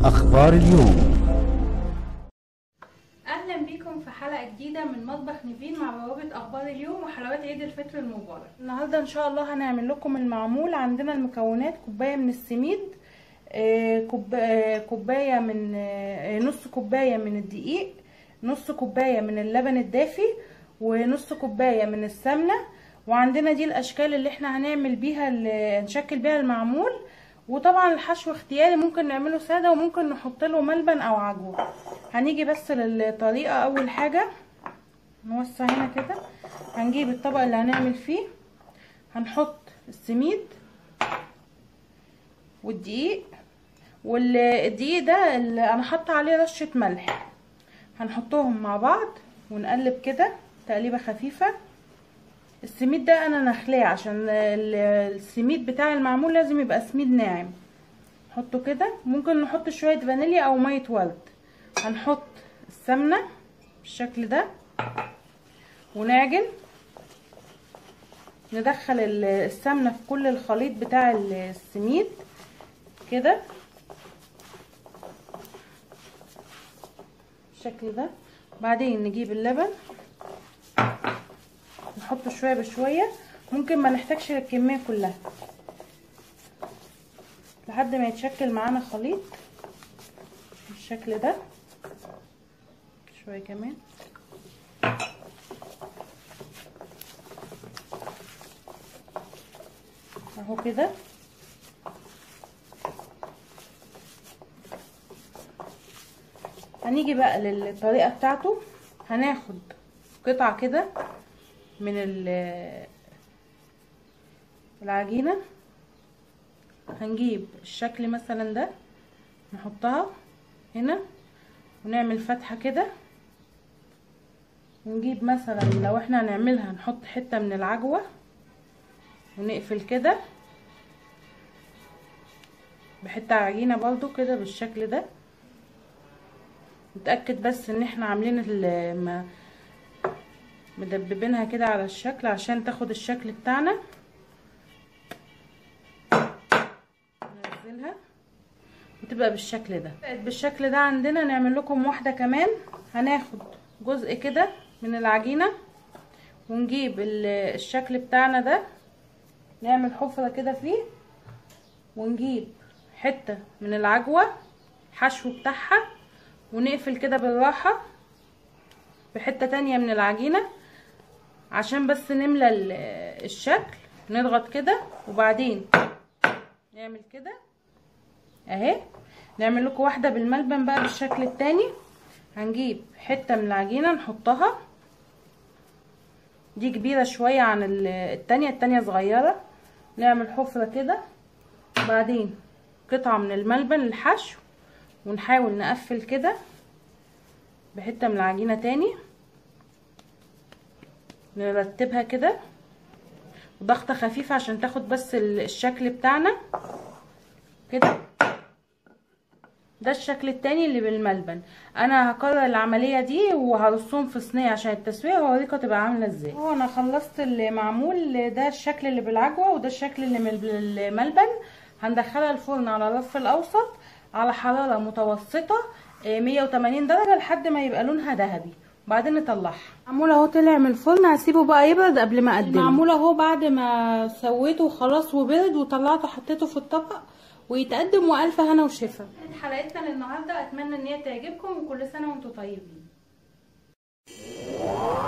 أخبار اليوم اهلا بيكم في حلقه جديده من مطبخ نيفين مع بوابه اخبار اليوم وحلوات عيد الفطر المبارك النهارده ان شاء الله هنعمل لكم المعمول عندنا المكونات كوبايه من السميد آه، كوب- آه، كوبايه من آه، نص كوبايه من الدقيق نص كوبايه من اللبن الدافي ونص كوبايه من السمنه وعندنا دي الاشكال اللي احنا هنعمل بيها ال- نشكل بيها المعمول وطبعا الحشو اختياري ممكن نعمله ساده وممكن نحط له ملبن او عجوه هنيجي بس للطريقه اول حاجه نوسع هنا كده هنجيب الطبق اللي هنعمل فيه هنحط السميد والدقيق والدقيق ده اللي انا حاطه عليه رشه ملح هنحطهم مع بعض ونقلب كده تقليبه خفيفه السميد ده انا نخلاه عشان ال- السميد بتاع المعمول لازم يبقى سميد ناعم نحطه كده ممكن نحط شويه فانيليا او ميه ورد هنحط السمنه بالشكل ده ونعجن ندخل ال- السمنه في كل الخليط بتاع السميد كده بالشكل ده بعدين نجيب اللبن نحطه شويه بشويه ممكن ما نحتاجش الكميه كلها لحد ما يتشكل معانا خليط بالشكل ده شويه كمان اهو كده هنيجي بقى للطريقه بتاعته هناخد قطعه كده من العجينه هنجيب الشكل مثلا ده نحطها هنا ونعمل فتحة كده ونجيب مثلا لو احنا هنعملها نحط حتة من العجوة ونقفل كده بحتة عجينة برضو كده بالشكل ده نتأكد بس ان احنا عاملين مدببينها كده على الشكل عشان تاخد الشكل بتاعنا ننزلها وتبقى بالشكل ده بقت بالشكل ده عندنا نعمل لكم واحده كمان هناخد جزء كده من العجينه ونجيب الشكل بتاعنا ده نعمل حفره كده فيه ونجيب حته من العجوه حشو بتاعها ونقفل كده بالراحه بحته تانية من العجينه عشان بس نملى الشكل نضغط كده وبعدين نعمل كده اهي نعمل لكم واحده بالملبن بقى بالشكل التاني هنجيب حته من العجينه نحطها دي كبيره شويه عن التانية التانية صغيره نعمل حفره كده وبعدين قطعه من الملبن الحشو ونحاول نقفل كده بحته من العجينه تاني نرتبها كده ضغطة خفيفة عشان تاخد بس الشكل بتاعنا كده ده الشكل التاني اللي بالملبن انا هكرر العملية دي وهرصهم في صينية عشان التسوية وهوريكم تبقى عاملة ازاي هو انا خلصت المعمول ده الشكل اللي بالعجوة وده الشكل اللي بالملبن هندخلها الفرن على الرف الاوسط على حرارة متوسطة 180 درجة لحد ما يبقى لونها ذهبي بعدين نطلعها معمول اهو طلع من الفرن هسيبه بقى يبرد قبل ما اقدمه معمول اهو بعد ما سويته خلاص وبرد وطلعته حطيته في الطبق ويتقدم والف هنا وشفا حلقتنا للنهارده اتمنى ان هي تعجبكم وكل سنه وانتم طيبين